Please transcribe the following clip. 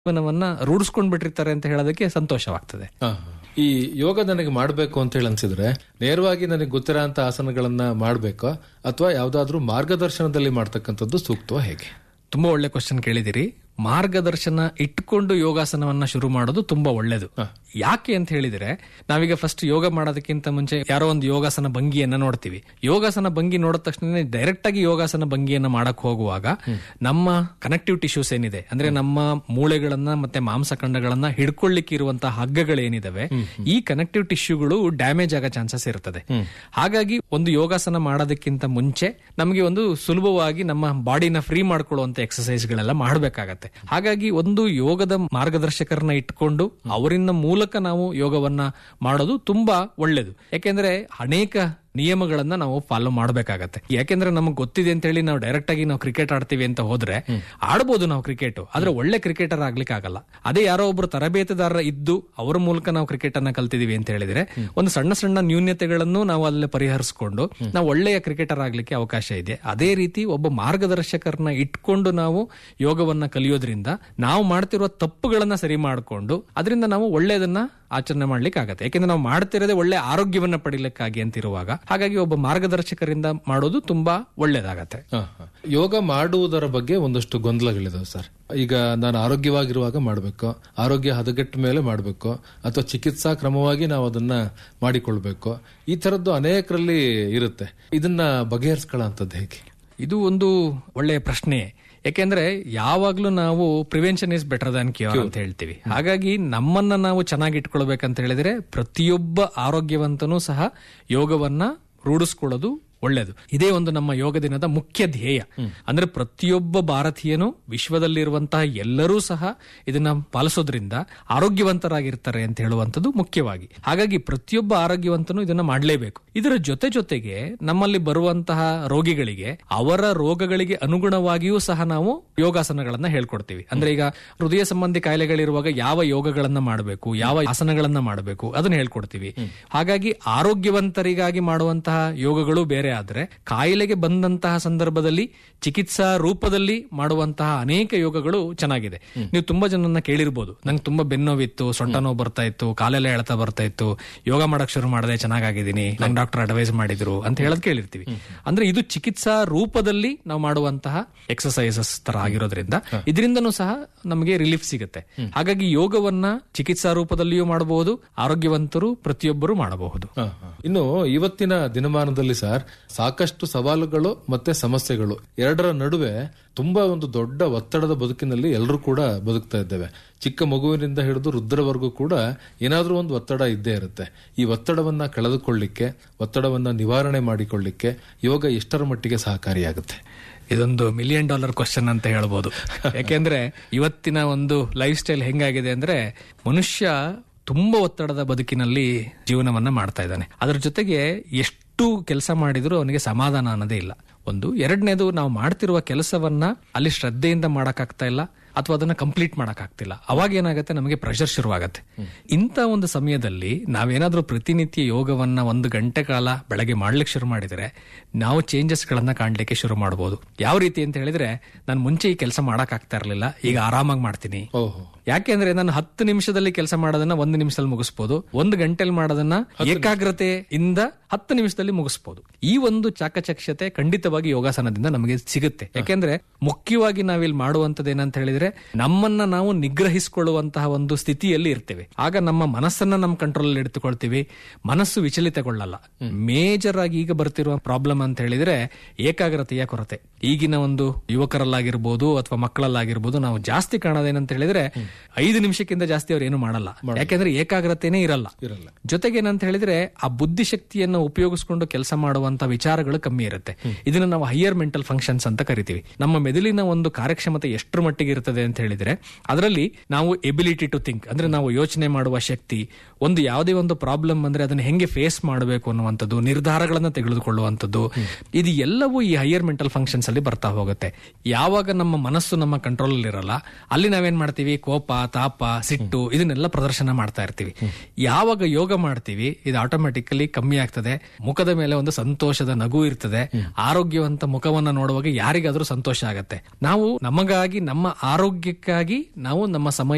ಜೀವನವನ್ನ ರೂಢಿಸ್ಕೊಂಡ್ ಬಿಟ್ಟಿರ್ತಾರೆ ಅಂತ ಹೇಳೋದಕ್ಕೆ ಸಂತೋಷವಾಗ್ತದೆ ಹಾ, ಹಾ. ಈ ಯೋಗ ನನಗೆ ಮಾಡಬೇಕು ಅಂತ ಹೇಳಿ ಅನ್ಸಿದ್ರೆ ನೇರವಾಗಿ ನನಗೆ ಗೊತ್ತಿರೋ ಅಂತ ಆಸನಗಳನ್ನ ಮಾಡಬೇಕೋ ಅಥವಾ ಯಾವ್ದಾದ್ರೂ ಮಾರ್ಗದರ್ಶನದಲ್ಲಿ ಮಾಡ್ತಕ್ಕಂಥದ್ದು ಸೂಕ್ತವ ಹೇಗೆ ತುಂಬಾ ಒಳ್ಳೆ ಕ್ವಶನ್ ಕೇಳಿದಿರಿ ಮಾರ್ಗದರ್ಶನ ಇಟ್ಕೊಂಡು ಯೋಗಾಸನವನ್ನ ಶುರು ಮಾಡೋದು ತುಂಬಾ ಒಳ್ಳೇದು ಯಾಕೆ ಅಂತ ಹೇಳಿದ್ರೆ ನಾವೀಗ ಫಸ್ಟ್ ಯೋಗ ಮಾಡೋದಕ್ಕಿಂತ ಮುಂಚೆ ಯಾರೋ ಒಂದು ಯೋಗಾಸನ ಭಂಗಿಯನ್ನ ನೋಡ್ತೀವಿ ಯೋಗಾಸನ ಭಂಗಿ ನೋಡಿದ ತಕ್ಷಣ ಡೈರೆಕ್ಟ್ ಆಗಿ ಯೋಗಾಸನ ಭಂಗಿಯನ್ನ ಮಾಡಕ್ ಹೋಗುವಾಗ ನಮ್ಮ ಕನೆಕ್ಟಿವ್ ಟಿಶ್ಯೂಸ್ ಏನಿದೆ ಅಂದ್ರೆ ನಮ್ಮ ಮೂಳೆಗಳನ್ನ ಮತ್ತೆ ಮಾಂಸಖಂಡಗಳನ್ನ ಹಿಡ್ಕೊಳ್ಳಿಕ್ಕೆ ಇರುವಂತಹ ಹಗ್ಗಗಳೇನಿದಾವೆ ಈ ಕನೆಕ್ಟಿವ್ ಟಿಶ್ಯೂಗಳು ಡ್ಯಾಮೇಜ್ ಆಗೋ ಚಾನ್ಸಸ್ ಇರ್ತದೆ ಹಾಗಾಗಿ ಒಂದು ಯೋಗಾಸನ ಮಾಡೋದಕ್ಕಿಂತ ಮುಂಚೆ ನಮಗೆ ಒಂದು ಸುಲಭವಾಗಿ ನಮ್ಮ ಬಾಡಿನ ಫ್ರೀ ಮಾಡ್ಕೊಳ್ಳುವಂತ ಎಕ್ಸಸೈಸ್ ಗಳೆಲ್ಲ ಮಾಡಬೇಕಾಗತ್ತೆ ಹಾಗಾಗಿ ಒಂದು ಯೋಗದ ಮಾರ್ಗದರ್ಶಕರನ್ನ ಇಟ್ಕೊಂಡು ಅವರಿಂದ ಮೂಲಕ ನಾವು ಯೋಗವನ್ನ ಮಾಡೋದು ತುಂಬಾ ಒಳ್ಳೇದು ಯಾಕೆಂದ್ರೆ ಅನೇಕ ನಿಯಮಗಳನ್ನ ನಾವು ಫಾಲೋ ಮಾಡಬೇಕಾಗತ್ತೆ ಯಾಕೆಂದ್ರೆ ನಮಗೆ ಗೊತ್ತಿದೆ ಅಂತ ಹೇಳಿ ನಾವು ಡೈರೆಕ್ಟ್ ಆಗಿ ನಾವು ಕ್ರಿಕೆಟ್ ಆಡ್ತೀವಿ ಅಂತ ಹೋದ್ರೆ ಆಡ್ಬೋದು ನಾವು ಕ್ರಿಕೆಟ್ ಆದ್ರೆ ಒಳ್ಳೆ ಕ್ರಿಕೆಟರ್ ಆಗ್ಲಿಕ್ಕೆ ಆಗಲ್ಲ ಅದೇ ಯಾರೋ ಒಬ್ರು ತರಬೇತುದಾರರ ಇದ್ದು ಅವರ ಮೂಲಕ ನಾವು ಕ್ರಿಕೆಟ್ ಅನ್ನ ಕಲ್ತಿದೀವಿ ಅಂತ ಹೇಳಿದ್ರೆ ಒಂದು ಸಣ್ಣ ಸಣ್ಣ ನ್ಯೂನ್ಯತೆಗಳನ್ನು ನಾವು ಅಲ್ಲೇ ಪರಿಹರಿಸಿಕೊಂಡು ನಾವು ಒಳ್ಳೆಯ ಕ್ರಿಕೆಟರ್ ಆಗ್ಲಿಕ್ಕೆ ಅವಕಾಶ ಇದೆ ಅದೇ ರೀತಿ ಒಬ್ಬ ಮಾರ್ಗದರ್ಶಕರನ್ನ ಇಟ್ಕೊಂಡು ನಾವು ಯೋಗವನ್ನ ಕಲಿಯೋದ್ರಿಂದ ನಾವು ಮಾಡ್ತಿರುವ ತಪ್ಪುಗಳನ್ನ ಸರಿ ಮಾಡಿಕೊಂಡು ಅದರಿಂದ ನಾವು ಒಳ್ಳೆಯದನ್ನ ಆಚರಣೆ ಮಾಡ್ಲಿಕ್ಕೆ ಆಗತ್ತೆ ಯಾಕೆಂದ್ರೆ ನಾವು ಮಾಡ್ತಿರೋದೇ ಒಳ್ಳೆ ಆರೋಗ್ಯವನ್ನ ಪಡಿಲಿಕ್ಕಾಗಿ ಅಂತಿರುವಾಗ ಹಾಗಾಗಿ ಒಬ್ಬ ಮಾರ್ಗದರ್ಶಕರಿಂದ ಮಾಡೋದು ತುಂಬಾ ಒಳ್ಳೇದಾಗತ್ತೆ ಹಾ, ಹಾ. ಯೋಗ ಮಾಡುವುದರ ಬಗ್ಗೆ ಒಂದಷ್ಟು ಗೊಂದಲಗಳಿದಾವೆ ಸರ್ ಈಗ ನಾನು ಆರೋಗ್ಯವಾಗಿರುವಾಗ ಮಾಡಬೇಕು ಆರೋಗ್ಯ ಹದಗೆಟ್ಟ ಮೇಲೆ ಮಾಡಬೇಕು ಅಥವಾ ಚಿಕಿತ್ಸಾ ಕ್ರಮವಾಗಿ ನಾವು ಅದನ್ನ ಮಾಡಿಕೊಳ್ಬೇಕು ಈ ತರದ್ದು ಅನೇಕರಲ್ಲಿ ಇರುತ್ತೆ ಇದನ್ನ ಬಗೆಹರಿಸ್ಕೊಳ್ಳೋಂಥದ್ದು ಹೇಗೆ ಇದು ಒಂದು ಒಳ್ಳೆಯ ಪ್ರಶ್ನೆ ಯಾಕೆಂದ್ರೆ ಯಾವಾಗ್ಲೂ ನಾವು prevention is better than cure ಅಂತ ಹೇಳ್ತೀವಿ ಹಾಗಾಗಿ ನಮ್ಮನ್ನ ನಾವು ಚೆನ್ನಾಗಿ ಇಟ್ಕೊಳ್ಬೇಕಂತ ಹೇಳಿದ್ರೆ ಪ್ರತಿಯೊಬ್ಬ ಆರೋಗ್ಯವಂತನೂ ಸಹ ಯೋಗವನ್ನ ರೂಢಿಸ್ಕೊಳ್ಳೋದು ಒಳ್ಳೇದು ಇದೇ ಒಂದು ನಮ್ಮ ಯೋಗ ದಿನದ ಮುಖ್ಯ ಧ್ಯೇಯ ಅಂದ್ರೆ ಪ್ರತಿಯೊಬ್ಬ ಭಾರತೀಯನು ವಿಶ್ವದಲ್ಲಿರುವಂತಹ ಎಲ್ಲರೂ ಸಹ ಇದನ್ನ ಪಾಲಿಸೋದ್ರಿಂದ ಆರೋಗ್ಯವಂತರಾಗಿರ್ತಾರೆ ಅಂತ ಹೇಳುವಂಥದ್ದು ಮುಖ್ಯವಾಗಿ ಹಾಗಾಗಿ ಪ್ರತಿಯೊಬ್ಬ ಆರೋಗ್ಯವಂತನು ಇದನ್ನ ಮಾಡಲೇಬೇಕು ಇದರ ಜೊತೆ ಜೊತೆಗೆ ನಮ್ಮಲ್ಲಿ ಬರುವಂತಹ ರೋಗಿಗಳಿಗೆ ಅವರ ರೋಗಗಳಿಗೆ ಅನುಗುಣವಾಗಿಯೂ ಸಹ ನಾವು ಯೋಗಾಸನಗಳನ್ನ ಹೇಳ್ಕೊಡ್ತೀವಿ ಅಂದ್ರೆ ಈಗ ಹೃದಯ ಸಂಬಂಧಿ ಕಾಯಿಲೆಗಳಿರುವಾಗ ಯಾವ ಯೋಗಗಳನ್ನ ಮಾಡಬೇಕು ಯಾವ ಆಸನಗಳನ್ನ ಮಾಡಬೇಕು ಅದನ್ನ ಹೇಳ್ಕೊಡ್ತೀವಿ ಹಾಗಾಗಿ ಆರೋಗ್ಯವಂತರಿಗಾಗಿ ಮಾಡುವಂತಹ ಯೋಗಗಳು ಬೇರೆ ಆದ್ರೆ ಕಾಯಿಲೆಗೆ ಬಂದಂತಹ ಸಂದರ್ಭದಲ್ಲಿ ಚಿಕಿತ್ಸಾ ರೂಪದಲ್ಲಿ ಮಾಡುವಂತಹ ಅನೇಕ ಯೋಗಗಳು ಚೆನ್ನಾಗಿದೆ ನೀವು ತುಂಬಾ ಜನನ್ನ ಕೇಳಿರ್ಬೋದು ನಂಗೆ ತುಂಬಾ ಬೆನ್ನೋವಿತ್ತು ಸೊಂಟ ನೋವು ಬರ್ತಾ ಇತ್ತು ಕಾಲೆಲ್ಲ ಎಳ್ತಾ ಬರ್ತಾ ಇತ್ತು ಯೋಗ ಮಾಡಕ್ ಶುರು ಮಾಡದೆ ಚೆನ್ನಾಗಿದ್ದೀನಿ ನಂಗೆ ಡಾಕ್ಟರ್ ಅಡ್ವೈಸ್ ಮಾಡಿದ್ರು ಅಂತ ಹೇಳೋದ್ ಕೇಳಿರ್ತೀವಿ ಅಂದ್ರೆ ಇದು ಚಿಕಿತ್ಸಾ ರೂಪದಲ್ಲಿ ನಾವು ಮಾಡುವಂತಹ ಎಕ್ಸಸೈಸಸ್ ತರ ಆಗಿರೋದ್ರಿಂದ ಇದರಿಂದನೂ ಸಹ ನಮಗೆ ರಿಲೀಫ್ ಸಿಗುತ್ತೆ ಹಾಗಾಗಿ ಯೋಗವನ್ನ ಚಿಕಿತ್ಸಾ ರೂಪದಲ್ಲಿಯೂ ಮಾಡಬಹುದು ಆರೋಗ್ಯವಂತರು ಪ್ರತಿಯೊಬ್ಬರು ಮಾಡಬಹುದು ಹಾ, ಹಾ. ಇನ್ನು ಇವತ್ತಿನ ದಿನಮಾನದಲ್ಲಿ ಸರ್ ಸಾಕಷ್ಟು ಸವಾಲುಗಳು ಮತ್ತೆ ಸಮಸ್ಯೆಗಳು ಎರಡರ ನಡುವೆ ತುಂಬಾ ಒಂದು ದೊಡ್ಡ ಒತ್ತಡದ ಬದುಕಿನಲ್ಲಿ ಎಲ್ಲರೂ ಕೂಡ ಬದುಕ್ತಾ ಇದ್ದೇವೆ ಚಿಕ್ಕ ಮಗುವಿನಿಂದ ಹಿಡಿದು ವೃದ್ಧರವರೆಗೂ ಕೂಡ ಏನಾದ್ರೂ ಒಂದು ಒತ್ತಡ ಇದ್ದೇ ಇರುತ್ತೆ ಈ ಒತ್ತಡವನ್ನ ಕಳೆದುಕೊಳ್ಳಿಕ್ಕೆ ಒತ್ತಡವನ್ನ ನಿವಾರಣೆ ಮಾಡಿಕೊಳ್ಳಿಕ್ಕೆ ಯೋಗ ಎಷ್ಟರ ಮಟ್ಟಿಗೆ ಸಹಕಾರಿಯಾಗುತ್ತೆ ಇದೊಂದು ಮಿಲಿಯನ್ ಡಾಲರ್ ಕ್ವಶನ್ ಅಂತ ಹೇಳ್ಬೋದು ಯಾಕೆಂದ್ರೆ ಇವತ್ತಿನ ಒಂದು ಲೈಫ್ ಸ್ಟೈಲ್ ಹೆಂಗಾಗಿದೆ ಅಂದ್ರೆ ಮನುಷ್ಯ ತುಂಬಾ ಒತ್ತಡದ ಬದುಕಿನಲ್ಲಿ ಜೀವನವನ್ನ ಮಾಡ್ತಾ ಇದ್ದಾನೆ ಅದ್ರ ಜೊತೆಗೆ ಎಷ್ಟು ಕೆಲಸ ಮಾಡಿದ್ರು ಅವನಿಗೆ ಸಮಾಧಾನ ಅನ್ನೋದೇ ಇಲ್ಲ ಒಂದು ಎರಡನೇದು ನಾವು ಮಾಡ್ತಿರುವ ಕೆಲಸವನ್ನ ಅಲ್ಲಿ ಶ್ರದ್ಧೆಯಿಂದ ಮಾಡಕ್ಕಾಗ್ತಾ ಇಲ್ಲ ಅಥವಾ ಅದನ್ನ ಕಂಪ್ಲೀಟ್ ಮಾಡಕ್ಕಾಗ್ತಿಲ್ಲ ಅವಾಗ ಏನಾಗುತ್ತೆ ನಮಗೆ ಪ್ರೆಷರ್ ಶುರುವಾಗತ್ತೆ ಇಂಥ ಒಂದು ಸಮಯದಲ್ಲಿ ನಾವೇನಾದ್ರೂ ಪ್ರತಿನಿತ್ಯ ಯೋಗವನ್ನ ಒಂದು ಗಂಟೆ ಕಾಲ ಬೆಳಗ್ಗೆ ಮಾಡ್ಲಿಕ್ಕೆ ಶುರು ಮಾಡಿದ್ರೆ ನಾವು ಚೇಂಜಸ್ ಗಳನ್ನ ಕಾಣ್ಲಿಕ್ಕೆ ಶುರು ಮಾಡಬಹುದು ಯಾವ ರೀತಿ ಅಂತ ಹೇಳಿದ್ರೆ ನಾನು ಮುಂಚೆ ಈ ಕೆಲಸ ಮಾಡಕ್ ಆಗ್ತಾ ಇರ್ಲಿಲ್ಲ ಈಗ ಆರಾಮಾಗಿ ಮಾಡ್ತೀನಿ ಓಹೋ ಯಾಕೆಂದ್ರೆ ನಾನು ಹತ್ತು ನಿಮಿಷದಲ್ಲಿ ಕೆಲಸ ಮಾಡೋದನ್ನ ಒಂದು ನಿಮಿಷದಲ್ಲಿ ಮುಗಿಸ್ಬೋದು ಒಂದು ಗಂಟೆಲಿ ಮಾಡೋದನ್ನ ಏಕಾಗ್ರತೆಯಿಂದ ಹತ್ತು ನಿಮಿಷದಲ್ಲಿ ಮುಗಿಸ್ಬೋದು ಈ ಒಂದು ಚಾಕಚಕ್ಯತೆ ಖಂಡಿತವಾಗಿ ಯೋಗಾಸನದಿಂದ ನಮಗೆ ಸಿಗುತ್ತೆ ಯಾಕೆಂದ್ರೆ ಮುಖ್ಯವಾಗಿ ನಾವಿಲ್ಲಿ ಮಾಡುವಂತದ್ದು ಏನಂತ ಹೇಳಿದ್ರೆ ನಮ್ಮನ್ನ ನಾವು ನಿಗ್ರಹಿಸಿಕೊಳ್ಳುವಂತಹ ಒಂದು ಸ್ಥಿತಿಯಲ್ಲಿ ಇರ್ತೇವೆ ಆಗ ನಮ್ಮ ಮನಸ್ಸನ್ನ ನಮ್ಮ ಕಂಟ್ರೋಲ್ ಇಡ್ತುಕೊಳ್ತೀವಿ ಮನಸ್ಸು ವಿಚಲಿತಗೊಳ್ಳಲ್ಲ ಮೇಜರ್ ಆಗಿ ಈಗ ಬರ್ತಿರುವ ಪ್ರಾಬ್ಲಮ್ ಅಂತ ಹೇಳಿದ್ರೆ ಏಕಾಗ್ರತೆಯ ಕೊರತೆ ಈಗಿನ ಒಂದು ಯುವಕರಲ್ಲಾಗಿರ್ಬೋದು ಅಥವಾ ಮಕ್ಕಳಲ್ಲಾಗಿರ್ಬೋದು ನಾವು ಜಾಸ್ತಿ ಕಾಣೋದೇನಂತ ಹೇಳಿದ್ರೆ ಐದು ನಿಮಿಷಕ್ಕಿಂತ ಜಾಸ್ತಿ ಅವ್ರು ಏನು ಮಾಡಲ್ಲ ಯಾಕೆಂದ್ರೆ ಏಕಾಗ್ರತೆನೇ ಇರಲ್ಲ ಇರಲ್ಲ ಜೊತೆಗೆ ಏನಂತ ಹೇಳಿದ್ರೆ ಆ ಬುದ್ಧಿಶಕ್ತಿಯನ್ನು ಉಪಯೋಗಿಸಿಕೊಂಡು ಕೆಲಸ ಮಾಡುವಂತ ವಿಚಾರಗಳು ಕಮ್ಮಿ ಇರುತ್ತೆ ಇದನ್ನ ನಾವು ಹೈಯರ್ ಮೆಂಟಲ್ ಫಂಕ್ಷನ್ಸ್ ಅಂತ ಕರಿತೀವಿ ನಮ್ಮ ಮೆದುಳಿನ ಒಂದು ಕಾರ್ಯಕ್ಷಮತೆ ಎಷ್ಟರ ಮಟ್ಟಿಗೆ ಇರ್ತದೆ ಅಂತ ಹೇಳಿದ್ರೆ ಅದರಲ್ಲಿ ನಾವು ಎಬಿಲಿಟಿ ಟು ಥಿಂಕ್ ಅಂದ್ರೆ ನಾವು ಯೋಚನೆ ಮಾಡುವ ಶಕ್ತಿ ಒಂದು ಯಾವುದೇ ಒಂದು ಪ್ರಾಬ್ಲಮ್ ಅಂದ್ರೆ ಅದನ್ನ ಹೆಂಗೆ ಫೇಸ್ ಮಾಡಬೇಕು ಅನ್ನುವಂಥದ್ದು ನಿರ್ಧಾರಗಳನ್ನ ತೆಗೆದುಕೊಳ್ಳುವಂಥದ್ದು ಇದು ಎಲ್ಲವೂ ಈ ಹೈಯರ್ ಮೆಂಟಲ್ ಫಂಕ್ಷನ್ಸ್ ಅಲ್ಲಿ ಬರ್ತಾ ಹೋಗುತ್ತೆ ಯಾವಾಗ ನಮ್ಮ ಮನಸ್ಸು ನಮ್ಮ ಕಂಟ್ರೋಲ್ ಇರಲ್ಲ ಅಲ್ಲಿ ನಾವೇನ್ ಮಾಡ್ತೀವಿ ಕೋಪ ತಾಪ ಸಿಟ್ಟು ಇದನ್ನೆಲ್ಲ ಪ್ರದರ್ಶನ ಮಾಡ್ತಾ ಇರ್ತೀವಿ ಯಾವಾಗ ಯೋಗ ಮಾಡ್ತೀವಿ ಇದು ಆಟೋಮೆಟಿಕಲಿ ಕಮ್ಮಿ ಆಗ್ತದೆ ಮುಖದ ಮೇಲೆ ಒಂದು ಸಂತೋಷದ ನಗು ಇರ್ತದೆ ಆರೋಗ್ಯವಂತ ಮುಖವನ್ನ ನೋಡುವಾಗ ಯಾರಿಗಾದ್ರೂ ಸಂತೋಷ ಆಗತ್ತೆ ನಾವು ನಮಗಾಗಿ ನಮ್ಮ ಆರೋಗ್ಯಕ್ಕಾಗಿ ನಾವು ನಮ್ಮ ಸಮಯ